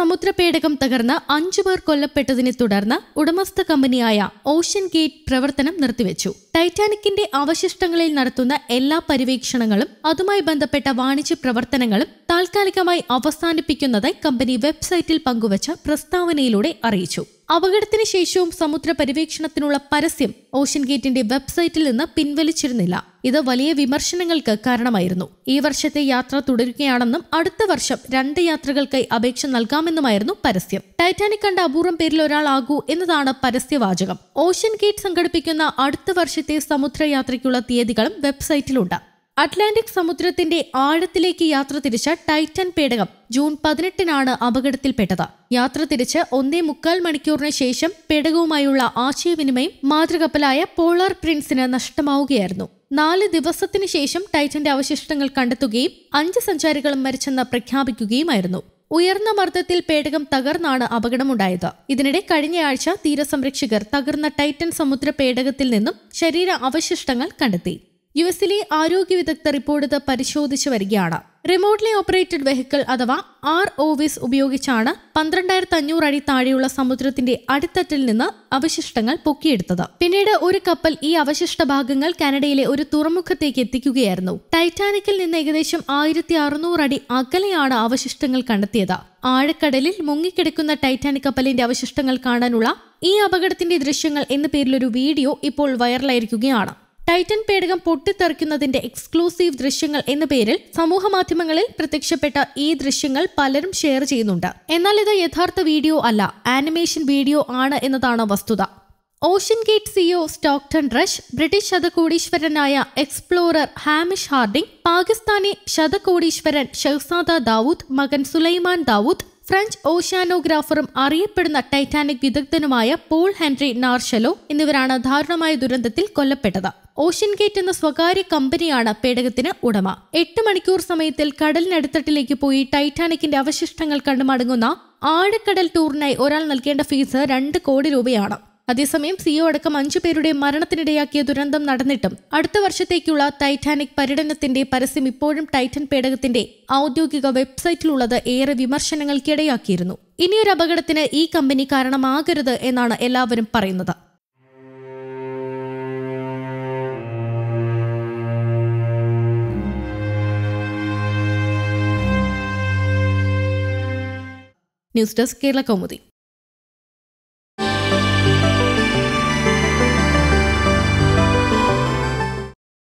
സമുദ്രപേടകം തകർന്ന് അഞ്ചു പേർ കൊല്ലപ്പെട്ടതിനെ തുടർന്ന് ഉടമസ്ഥ കമ്പനിയായ ഓഷ്യൻ ഗേറ്റ് പ്രവർത്തനം നിർത്തിവെച്ചു ടൈറ്റാനിക്കിന്റെ അവശിഷ്ടങ്ങളിൽ നടത്തുന്ന എല്ലാ പര്യവേക്ഷണങ്ങളും അതുമായി ബന്ധപ്പെട്ട വാണിജ്യ പ്രവർത്തനങ്ങളും താൽക്കാലികമായി അവസാനിപ്പിക്കുന്നതായി കമ്പനി വെബ്സൈറ്റിൽ പങ്കുവച്ച പ്രസ്താവനയിലൂടെ അറിയിച്ചു അപകടത്തിന് ശേഷവും സമുദ്ര പര്യവേക്ഷണത്തിനുള്ള പരസ്യം ഓഷ്യൻ ഗേറ്റിന്റെ വെബ്സൈറ്റിൽ നിന്ന് പിൻവലിച്ചിരുന്നില്ല ഇത് വലിയ വിമർശനങ്ങൾക്ക് കാരണമായിരുന്നു ഈ വർഷത്തെ യാത്ര തുടരുകയാണെന്നും അടുത്ത വർഷം രണ്ട് യാത്രകൾക്കായി അപേക്ഷ നൽകാമെന്നുമായിരുന്നു പരസ്യം ടൈറ്റാനിക് കണ്ട അപൂർവം പേരിൽ ഒരാളാകൂ എന്നതാണ് പരസ്യവാചകം ഓഷ്യൻ ഗേറ്റ് സംഘടിപ്പിക്കുന്ന അടുത്ത വർഷത്തെ സമുദ്രയാത്രയ്ക്കുള്ള തീയതികളും വെബ്സൈറ്റിലുണ്ട് അറ്റ്ലാന്റിക് സമുദ്രത്തിന്റെ ആഴത്തിലേക്ക് യാത്ര തിരിച്ച ടൈറ്റൻ പേടകം ജൂൺ പതിനെട്ടിനാണ് അപകടത്തിൽപ്പെട്ടത് യാത്ര തിരിച്ച് ഒന്നേ മുക്കാൽ മണിക്കൂറിന് ശേഷം പേടകവുമായുള്ള ആശയവിനിമയം മാതൃകപ്പലായ പോളാർ പ്രിൻസിന് നഷ്ടമാവുകയായിരുന്നു നാല് ദിവസത്തിനു ശേഷം ടൈറ്റന്റെ അവശിഷ്ടങ്ങൾ കണ്ടെത്തുകയും അഞ്ച് സഞ്ചാരികളും മരിച്ചെന്ന് പ്രഖ്യാപിക്കുകയുമായിരുന്നു ഉയർന്ന മർദ്ദത്തിൽ പേടകം തകർന്നാണ് അപകടമുണ്ടായത് ഇതിനിടെ കഴിഞ്ഞയാഴ്ച തീരസംരക്ഷകർ തകർന്ന ടൈറ്റൻ സമുദ്ര പേടകത്തിൽ നിന്നും ശരീര അവശിഷ്ടങ്ങൾ കണ്ടെത്തി യു എസിലെ ആരോഗ്യ വിദഗ്ധർ ഇപ്പോൾ ഇത് പരിശോധിച്ചു വരികയാണ് റിമോട്ട്ലി ഓപ്പറേറ്റഡ് വെഹിക്കിൾ അഥവാ ആർ ഒവിസ് ഉപയോഗിച്ചാണ് പന്ത്രണ്ടായിരത്തി അഞ്ഞൂറ് അടി താഴെയുള്ള സമുദ്രത്തിന്റെ അടിത്തട്ടിൽ നിന്ന് അവശിഷ്ടങ്ങൾ പൊക്കിയെടുത്തത് പിന്നീട് ഒരു കപ്പൽ ഈ അവശിഷ്ട ഭാഗങ്ങൾ കാനഡയിലെ ഒരു തുറമുഖത്തേക്ക് എത്തിക്കുകയായിരുന്നു ടൈറ്റാനിക്കിൽ നിന്ന് ഏകദേശം ആയിരത്തി അറുന്നൂറ് അടി അകലെയാണ് അവശിഷ്ടങ്ങൾ കണ്ടെത്തിയത് ആഴക്കടലിൽ മുങ്ങിക്കിടക്കുന്ന ടൈറ്റാനിക് കപ്പലിന്റെ അവശിഷ്ടങ്ങൾ കാണാനുള്ള ഈ അപകടത്തിന്റെ ദൃശ്യങ്ങൾ എന്ന പേരിലൊരു വീഡിയോ ഇപ്പോൾ വൈറലായിരിക്കുകയാണ് ടൈറ്റൻ പേടകം പൊട്ടിത്തെറിക്കുന്നതിന്റെ എക്സ്ക്ലൂസീവ് ദൃശ്യങ്ങൾ എന്ന പേരിൽ സമൂഹ മാധ്യമങ്ങളിൽ പ്രത്യക്ഷപ്പെട്ട ഈ ദൃശ്യങ്ങൾ പലരും ഷെയർ ചെയ്യുന്നുണ്ട് എന്നാൽ ഇത് യഥാർത്ഥ വീഡിയോ അല്ല ആനിമേഷൻ വീഡിയോ ആണ് എന്നതാണ് വസ്തുത OceanGate CEO Stockton Rush British ശതകോടീശ്വരനായ എക്സ്പ്ലോറർ ഹാമിഷ് ഹാർഡിംഗ് പാകിസ്ഥാനി ശതകോടീശ്വരൻ ഷഹ്സാദ ദാവൂദ് മകൻ സുലൈമാൻ ദാവൂദ് ഫ്രഞ്ച് ഓഷ്യാനോഗ്രാഫറും അറിയപ്പെടുന്ന ടൈറ്റാനിക് വിദഗ്ധനുമായ പോൾ ഹെൻറി നാർഷലോ എന്നിവരാണ് ദാരുണമായ ദുരന്തത്തിൽ കൊല്ലപ്പെട്ടത് ഓഷ്യൻ ഗേറ്റ് എന്ന സ്വകാര്യ കമ്പനിയാണ് പേടകത്തിന് ഉടമ എട്ട് മണിക്കൂർ സമയത്തിൽ കടലിനടുത്തട്ടിലേക്ക് പോയി ടൈറ്റാനിക്കിന്റെ അവശിഷ്ടങ്ങൾ കണ്ടുമടങ്ങുന്ന ആഴക്കടൽ ടൂറിനായി ഒരാൾ നൽകേണ്ട ഫീസ് രണ്ട് കോടി രൂപയാണ് അതേസമയം സിഒ അടക്കം അഞ്ചു പേരുടെ മരണത്തിനിടയാക്കിയ ദുരന്തം നടന്നിട്ടും അടുത്ത വർഷത്തേക്കുള്ള ടൈറ്റാനിക് പര്യടനത്തിന്റെ പരസ്യം ഇപ്പോഴും ടൈറ്റൻ പേടകത്തിന്റെ ഔദ്യോഗിക വെബ്സൈറ്റിലുള്ളത് ഏറെ വിമർശനങ്ങൾക്കിടയാക്കിയിരുന്നു ഇനിയൊരു അപകടത്തിന് ഈ കമ്പനി കാരണമാകരുത് എന്നാണ് എല്ലാവരും പറയുന്നത് ന്യൂസ് ഡെസ്ക് കേരള കൗമുദി